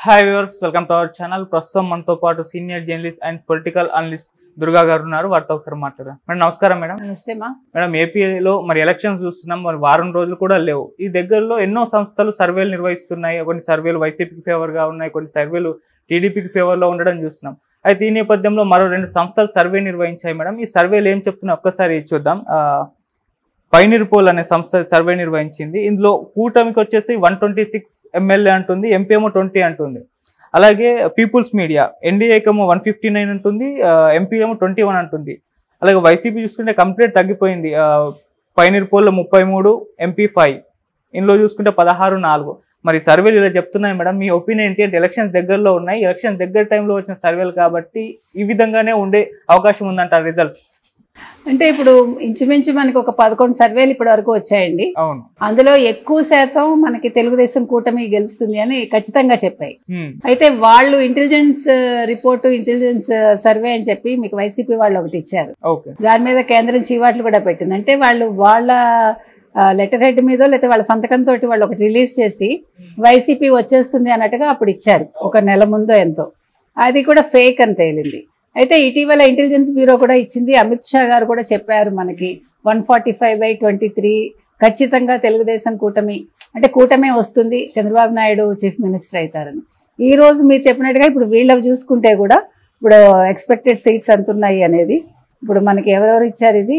Hi viewers welcome to our channel ప్రస్తుతం మనతో పాటు senior journalist and political analyst Durga గారు ఉన్నారు వారితో ఒకసారి మాట్లాడదాం మేడం నమస్కారం మేడం నమస్తే మా మేడం ఏపీలో మరి ఎలక్షన్స్ చూస్తున్నాం మరి వారం రోజులు కూడా లేవు ఈ దగ్గరలో ఎన్నో సంస్థలు సర్వేలు నిర్వహిస్తున్నాయి కొన్ని సర్వేలు వైసీపీకి ఫేవర్ గా ఉన్నాయి కొన్ని సర్వేలు టీడీపీకి ఫేవర్ లో ఉండడం చూస్తున్నాం అయితే ఈ నేపథ్యంలో మరో రెండు సంస్థలు సర్వే నిర్వహించాయి మేడం ఈ సర్వేలు ఏం చెప్తున్నాయి ఒక్కసారి చూద్దాం ఆ, పైనీర్ పోల్ అనే సంస్థ సర్వే నిర్వహించింది ఇందులో కూటమికి వచ్చేసి వన్ ట్వంటీ సిక్స్ ఎమ్మెల్యే అంటుంది ఎంపీ ఏమో ట్వంటీ అంటుంది అలాగే పీపుల్స్ మీడియా ఎన్డీఏకి ఏమో వన్ ఫిఫ్టీ నైన్ ఉంటుంది ఎంపీ ఏమో ట్వంటీ వన్ అంటుంది అలాగే వైసీపీ చూసుకుంటే కంప్లీట్ తగ్గిపోయింది ఆ, పైనీర్ పోల్లో ముప్పై మూడు ఎంపీ ఫైవ్ ఇందులో చూసుకుంటే పదహారు నాలుగు మరి సర్వేలు ఇలా చెప్తున్నాయి మేడం మీ ఒపీనియన్ ఏంటి అంటే ఎలక్షన్స్ దగ్గరలో ఉన్నాయి ఎలక్షన్ దగ్గర టైంలో వచ్చిన సర్వేలు కాబట్టి ఈ విధంగానే ఉండే అవకాశం ఉందంట రిజల్ట్స్ అంటే ఇప్పుడు ఇంచుమించు మనకి ఒక పదకొండు సర్వేలు ఇప్పటి వరకు వచ్చాయండి అవును అందులో ఎక్కువ శాతం మనకి తెలుగుదేశం కూటమి గెలుస్తుంది అని ఖచ్చితంగా చెప్పాయి హ్మ్. అయితే వాళ్ళు ఇంటెలిజెన్స్ రిపోర్టు ఇంటెలిజెన్స్ సర్వే అని చెప్పి మీకు వైసీపీ వాళ్ళు ఒకటి ఇచ్చారు ఓకే దాని మీద కేంద్రం చీవాట్లు కూడా పెట్టింది అంటే వాళ్ళు వాళ్ళ లెటర్ హెడ్ మీదో లేకపోతే వాళ్ళ సంతకంతో వాళ్ళు ఒకటి రిలీజ్ చేసి వైసీపీ వచ్చేస్తుంది అన్నట్టుగా అప్పుడు ఇచ్చారు ఒక నెల ముందో ఎంతో అది కూడా ఫేక్ అని తేలింది అయితే ఇటీవల ఇంటెలిజెన్స్ బ్యూరో కూడా ఇచ్చింది అమిత్ షా గారు కూడా చెప్పారు మనకి one forty five by twenty three ఖచ్చితంగా తెలుగుదేశం కూటమి అంటే కూటమే వస్తుంది చంద్రబాబు నాయుడు చీఫ్ మినిస్టర్ అవుతారని ఈ రోజు మీరు చెప్పినట్టుగా ఇప్పుడు వీళ్ళవి చూసుకుంటే కూడా ఇప్పుడు ఎక్స్పెక్టెడ్ సీట్స్ ఎంత ఉన్నాయి అనేది ఇప్పుడు మనకి ఎవరెవరు ఇచ్చారు ఇది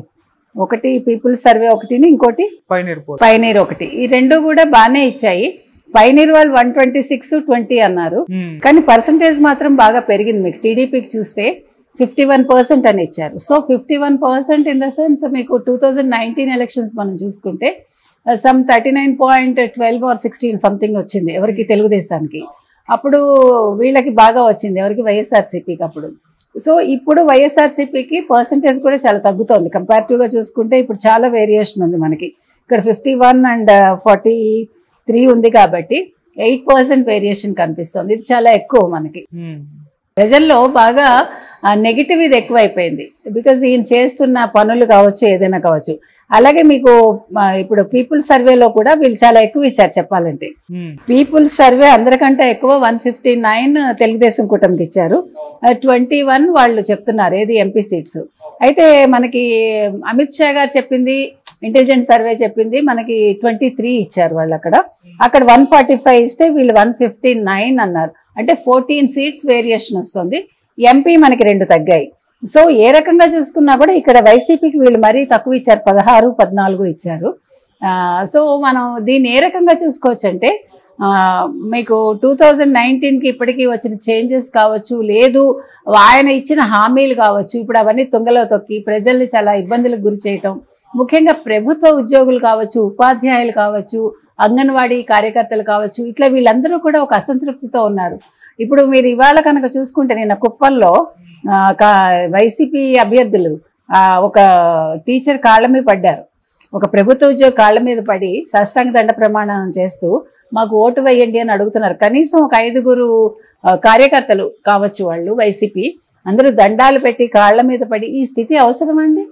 ఒకటి పీపుల్స్ సర్వే ఒకటిని ఇంకోటి పైనీర్ పోల్ పైనీర్ ఒకటి ఈ రెండు కూడా బాగానే ఇచ్చాయి పైనీర్ వాళ్ళు వన్ ట్వంటీ సిక్స్ ట్వంటీ అన్నారు హ్మ్. కానీ పర్సంటేజ్ మాత్రం బాగా పెరిగింది మీకు టీడీపీకి చూస్తే ఫిఫ్టీ వన్ పర్సెంట్ అని ఇచ్చారు so fifty one percent in the sense మీకు టూ థౌజండ్ నైన్టీన్ ఎలక్షన్స్ మనం చూసుకుంటే some thirty nine point twelve or sixteen something వచ్చింది ఎవరికి తెలుగుదేశానికి అప్పుడు వీళ్ళకి బాగా వచ్చింది ఎవరికి వైఎస్ఆర్సీపీకి అప్పుడు సో ఇప్పుడు వైఎస్ఆర్సీపీకి పర్సంటేజ్ కూడా చాలా తగ్గుతోంది కంపారిటివ్గా చూసుకుంటే ఇప్పుడు చాలా వేరియేషన్ ఉంది మనకి ఇక్కడ fifty one and forty three ఉంది కాబట్టి ఎయిట్ పర్సెంట్ వేరియేషన్ కనిపిస్తుంది ఇది చాలా ఎక్కువ మనకి హ్మ్. ప్రజల్లో బాగా నెగిటివ్ ఇది ఎక్కువైపోయింది బికాజ్ ఈయన చేస్తున్న పనులు కావచ్చు ఏదైనా కావచ్చు అలాగే మీకు ఆ, ఇప్పుడు పీపుల్ సర్వేలో కూడా వీళ్ళు చాలా ఎక్కువ ఇచ్చారు చెప్పాలంటే హ్మ్. పీపుల్ సర్వే అందరికంటే ఎక్కువ వన్ ఫిఫ్టీ నైన్ తెలుగుదేశం కూటమికి ఇచ్చారు ట్వంటీ వన్ వాళ్ళు చెప్తున్నారు ఏది ఎంపీ సీట్స్ అయితే మనకి అమిత్ షా గారు చెప్పింది ఇంటెలిజెంట్ సర్వే చెప్పింది మనకి ట్వంటీ త్రీ ఇచ్చారు వాళ్ళు అక్కడ అక్కడ వన్ ఫార్టీ ఫైవ్ ఇస్తే వీళ్ళు వన్ ఫిఫ్టీ నైన్ అన్నారు అంటే ఫోర్టీన్ సీట్స్ వేరియేషన్ వస్తుంది ఎంపీ మనకి రెండు తగ్గాయి సో ఏ రకంగా చూసుకున్నా కూడా ఇక్కడ వైసీపీకి వీళ్ళు మరీ తక్కువ ఇచ్చారు పదహారు పద్నాలుగు ఇచ్చారు ఆ, సో మనం దీన్ని ఏ రకంగా చూసుకోవచ్చు అంటే ఆ, మీకు టూ థౌజండ్ నైన్టీన్కి ఇప్పటికీ వచ్చిన చేంజెస్ కావచ్చు లేదు ఆయన ఇచ్చిన హామీలు కావచ్చు ఇప్పుడు అవన్నీ తుంగలో తొక్కి ప్రజల్ని చాలా ఇబ్బందులకు గురి చేయటం ముఖ్యంగా ప్రభుత్వ ఉద్యోగులు కావచ్చు ఉపాధ్యాయులు కావచ్చు అంగన్వాడీ కార్యకర్తలు కావచ్చు ఇట్లా వీళ్ళందరూ కూడా ఒక అసంతృప్తితో ఉన్నారు ఇప్పుడు మీరు ఇవాళ కనుక చూసుకుంటే నిన్న కుప్పంలో ఆ, కా- వైసీపీ అభ్యర్థులు ఆ, ఒక టీచర్ కాళ్ళ మీద పడ్డారు ఒక ప్రభుత్వ ఉద్యోగి కాళ్ళ మీద పడి సాష్టాంగ దండ ప్రమాణం చేస్తూ మాకు ఓటు వేయండి అని అడుగుతున్నారు కనీసం ఒక ఐదుగురు ఆ, కార్యకర్తలు కావచ్చు వాళ్ళు వైసీపీ అందరూ దండాలు పెట్టి కాళ్ళ మీద పడి ఈ స్థితి అవసరమండి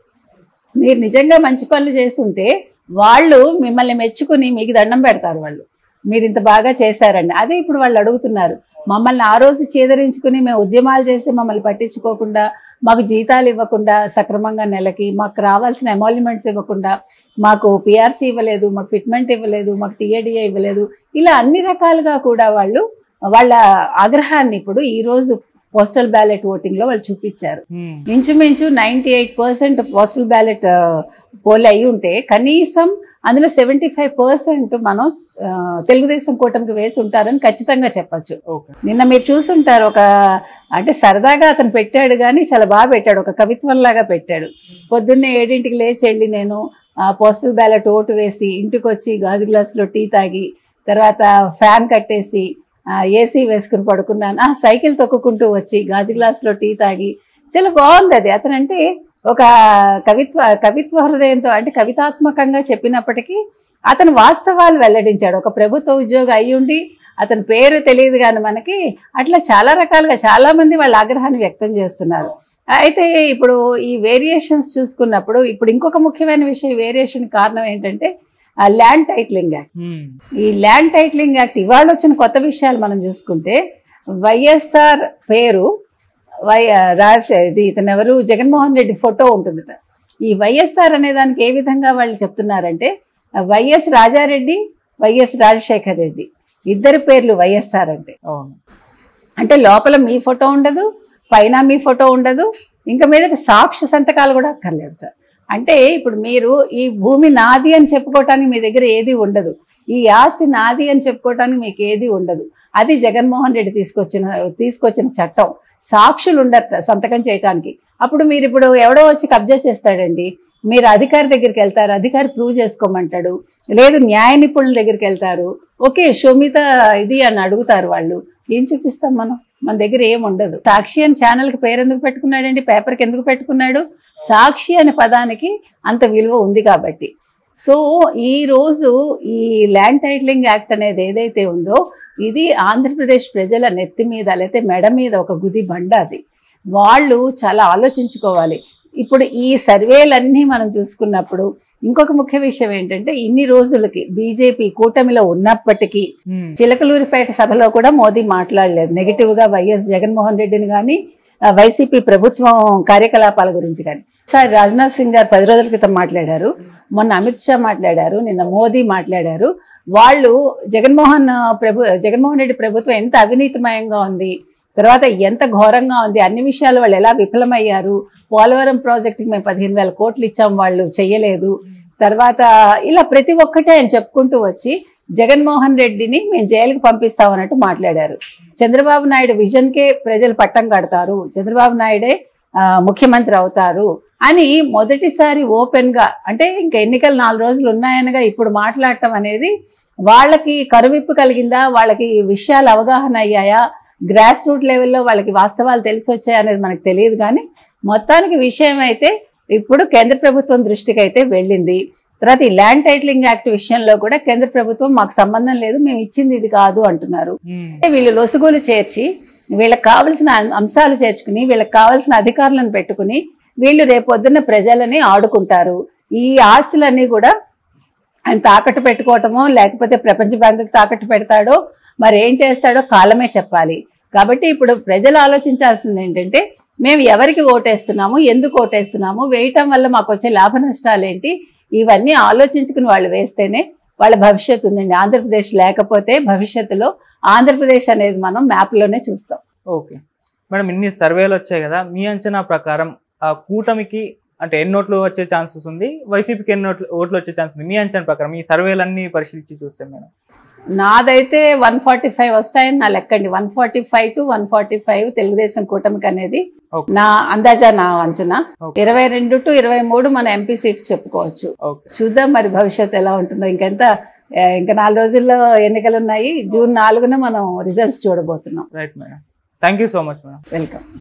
మీరు నిజంగా మంచి పనులు చేస్తుంటే వాళ్ళు మిమ్మల్ని మెచ్చుకుని మీకు దండం పెడతారు వాళ్ళు మీరు ఇంత బాగా చేశారండి అదే ఇప్పుడు వాళ్ళు అడుగుతున్నారు మమ్మల్ని ఆ రోజు చేదరించుకుని మేము ఉద్యమాలు చేసి మమ్మల్ని పట్టించుకోకుండా మాకు జీతాలు ఇవ్వకుండా సక్రమంగా నెలకి మాకు రావాల్సిన ఎమాల్యుమెంట్స్ ఇవ్వకుండా మాకు పిఆర్సీ ఇవ్వలేదు మాకు ఫిట్మెంట్ ఇవ్వలేదు మాకు టీఏడిఏ ఇవ్వలేదు ఇలా అన్ని రకాలుగా కూడా వాళ్ళు వాళ్ళ ఆగ్రహాన్ని ఇప్పుడు ఈ రోజు పోస్టల్ బ్యాలెట్ ఓటింగ్లో వాళ్ళు చూపించారు హ్మ్. ఇంచుమించు ninety eight percent postal ballot poll అయి ఉంటే కనీసం అందులో సెవెంటీ ఫైవ్ పర్సెంట్ మనం ఆ, తెలుగుదేశం కూటమికి వేసి ఉంటారని ఖచ్చితంగా చెప్పొచ్చు ఓకే నిన్న మీరు చూసుంటారు ఒక అంటే సరదాగా అతను పెట్టాడు కానీ చాలా బాగా పెట్టాడు ఒక కవిత్వంలాగా పెట్టాడు పొద్దున్నే ఏడింటికి లేచి వెళ్ళి నేను పోస్టల్ బ్యాలెట్ ఓటు వేసి ఇంటికి వచ్చి గాజు గ్లాసులో టీ తాగి తర్వాత ఫ్యాన్ కట్టేసి ఏసీ వేసుకుని పడుకున్నాను ఆ సైకిల్ తొక్కుకుంటూ వచ్చి గాజు గ్లాసులో టీ తాగి చాలా బాగుంది అది అతను అంటే ఒక కవిత్వ కవిత్వ హృదయంతో అంటే కవితాత్మకంగా చెప్పినప్పటికీ అతను వాస్తవాలు వెల్లడించాడు ఒక ప్రభుత్వ ఉద్యోగి అయి ఉండి అతని పేరు తెలియదు కానీ మనకి అట్లా చాలా రకాలుగా చాలా మంది వాళ్ళ ఆగ్రహాన్ని వ్యక్తం చేస్తున్నారు అయితే ఇప్పుడు ఈ వేరియేషన్స్ చూసుకున్నప్పుడు ఇప్పుడు ఇంకొక ముఖ్యమైన విషయం వేరియేషన్ కారణం ఏంటంటే ల్యాండ్ టైటిలింగ్ యాక్ట్ ఉమ్, ఈ ల్యాండ్ టైటిలింగ్ యాక్ట్ ఇవాళ వచ్చిన కొత్త విషయాలు మనం చూసుకుంటే వైఎస్ఆర్ పేరు వై రాజ్ ఇది ఇతను ఎవరు జగన్మోహన్ రెడ్డి ఫోటో ఉంటుందట ఈ వైఎస్ఆర్ అనే దానికి ఏ విధంగా వాళ్ళు చెప్తున్నారంటే వైఎస్ రాజారెడ్డి వైఎస్ రాజశేఖర్ రెడ్డి ఇద్దరి పేర్లు వైఎస్ఆర్ అంటే అవును అంటే లోపల మీ ఫోటో ఉండదు పైన మీ ఫోటో ఉండదు ఇంకా మీదట సాక్షి సంతకాలు కూడా అక్కర్లేదు అంటే ఇప్పుడు మీరు ఈ భూమి నాది అని చెప్పుకోవటానికి మీ దగ్గర ఏది ఉండదు ఈ ఆస్తి నాది అని చెప్పుకోవటానికి మీకు ఏది ఉండదు అది జగన్మోహన్ రెడ్డి తీసుకొచ్చిన తీసుకొచ్చిన చట్టం సాక్షులు ఉండట సంతకం చేయటానికి అప్పుడు మీరు ఇప్పుడు ఎవడో వచ్చి కబ్జా చేస్తాడండి మీరు అధికారి దగ్గరికి వెళ్తారు అధికారి ప్రూవ్ చేసుకోమంటాడు లేదు న్యాయ నిపుణుల దగ్గరికి వెళ్తారు ఓకే షోమిత ఇది అని అడుగుతారు వాళ్ళు ఏం చూపిస్తాం మనం మన దగ్గర ఏం ఉండదు సాక్షి అని ఛానల్కి పేరు ఎందుకు పెట్టుకున్నాడండి పేపర్కి ఎందుకు పెట్టుకున్నాడు సాక్షి అనే పదానికి అంత విలువ ఉంది కాబట్టి సో ఈ రోజు ఈ ల్యాండ్ టైటిలింగ్ యాక్ట్ అనేది ఏదైతే ఉందో ఇది ఆంధ్రప్రదేశ్ ప్రజల నెత్తి మీద లేకపోతే మెడ మీద ఒక గుది బండ అది వాళ్ళు చాలా ఆలోచించుకోవాలి ఇప్పుడు ఈ సర్వేలన్నీ మనం చూసుకున్నప్పుడు ఇంకొక ముఖ్య విషయం ఏంటంటే ఇన్ని రోజులకి బీజేపీ కూటమిలో ఉన్నప్పటికీ ఉమ్, చిలకలూరిపేట సభలో కూడా మోదీ మాట్లాడలేదు నెగిటివ్ గా వైఎస్ జగన్మోహన్ రెడ్డిని కానీ వైసీపీ ప్రభుత్వం కార్యకలాపాల గురించి కానీ సార్ రాజ్నాథ్ సింగ్ గారు పది రోజుల క్రితం మాట్లాడారు మొన్న అమిత్ షా మాట్లాడారు నిన్న మోదీ మాట్లాడారు వాళ్ళు జగన్మోహన్ ప్రభు జగన్మోహన్ రెడ్డి ప్రభుత్వం ఎంత అవినీతిమయంగా ఉంది తర్వాత ఎంత ఘోరంగా ఉంది అన్ని విషయాలు వాళ్ళు ఎలా విఫలమయ్యారు పోలవరం ప్రాజెక్టుకి మేము పదిహేను వేల కోట్లు ఇచ్చాం వాళ్ళు చెయ్యలేదు తర్వాత ఇలా ప్రతి ఒక్కటే ఆయన చెప్పుకుంటూ వచ్చి జగన్మోహన్ రెడ్డిని మేము జైలుకి పంపిస్తామన్నట్టు మాట్లాడారు చంద్రబాబు నాయుడు విజన్కే ప్రజలు పట్టం కడతారు చంద్రబాబు నాయుడే ఆ, ముఖ్యమంత్రి అవుతారు అని మొదటిసారి ఓపెన్గా అంటే ఇంకా ఎన్నికలు నాలుగు రోజులు ఉన్నాయనగా ఇప్పుడు మాట్లాడటం అనేది వాళ్ళకి కరువిప్పు కలిగిందా వాళ్ళకి ఈ విషయాలు అవగాహన అయ్యాయా గ్రాస్ రూట్ లెవెల్లో వాళ్ళకి వాస్తవాలు తెలిసి వచ్చాయా అనేది మనకు తెలియదు కానీ మొత్తానికి విషయం అయితే ఇప్పుడు కేంద్ర ప్రభుత్వం దృష్టికి అయితే వెళ్ళింది తర్వాత ఈ ల్యాండ్ టైటిలింగ్ యాక్ట్ విషయంలో కూడా కేంద్ర ప్రభుత్వం మాకు సంబంధం లేదు మేము ఇచ్చింది ఇది కాదు అంటున్నారు ఉమ్, అంటే వీళ్ళు లొసుగులు చేర్చి వీళ్ళకి కావలసిన అం- అంశాలు చేర్చుకుని వీళ్ళకి కావలసిన అధికారులను పెట్టుకుని వీళ్ళు రేపొద్దున్న ప్రజలని ఆడుకుంటారు ఈ ఆస్తులన్నీ కూడా ఆయన తాకట్టు పెట్టుకోవటమో లేకపోతే ప్రపంచ బ్యాంకుకి తాకట్టు పెడతాడో మరి ఏం చేస్తాడో కాలమే చెప్పాలి కాబట్టి ఇప్పుడు ప్రజలు ఆలోచించాల్సింది ఏంటంటే మేము ఎవరికి ఓటేస్తున్నాము ఎందుకు ఓటేస్తున్నాము వేయటం వల్ల మాకు వచ్చే లాభ నష్టాలు ఏంటి ఇవన్నీ ఆలోచించుకుని వాళ్ళు వేస్తేనే వాళ్ళ భవిష్యత్తు ఉందండి ఆంధ్రప్రదేశ్ లేకపోతే భవిష్యత్తులో ఆంధ్రప్రదేశ్ అనేది మనం మ్యాప్లోనే చూస్తాం ఓకే మేడం ఇన్ని సర్వేలు వచ్చాయి కదా మీ అంచనా ప్రకారం ఆ కూటమికి అంటే ఎన్ని ఓట్లు వచ్చే ఛాన్సెస్ ఉంది వైసీపీకి ఎన్ని ఓట్లు ఓట్లు వచ్చే ఛాన్స్ ఉంది మీ అంచనా ప్రకారం ఈ సర్వేలన్నీ పరిశీలించి చూస్తే మేడం నాదైతే వన్ ఫార్టీ ఫైవ్ వస్తాయని నా లెక్కండి one forty five to one forty five Telugudesam కూటమికి అనేది Okay. నా అందాజా నా అంచనా Okay. ఇరవై రెండు టు ఇరవై మూడు మన ఎంపీ సీట్స్ చెప్పుకోవచ్చు ఓకే చూద్దాం మరి భవిష్యత్తు ఎలా ఉంటుందో ఇంకెంత ఆ, ఇంకా నాలుగు రోజుల్లో ఎన్నికలు ఉన్నాయి జూన్ నాలుగున మనం రిజల్ట్స్ చూడబోతున్నాం right madam thank you so much madam welcome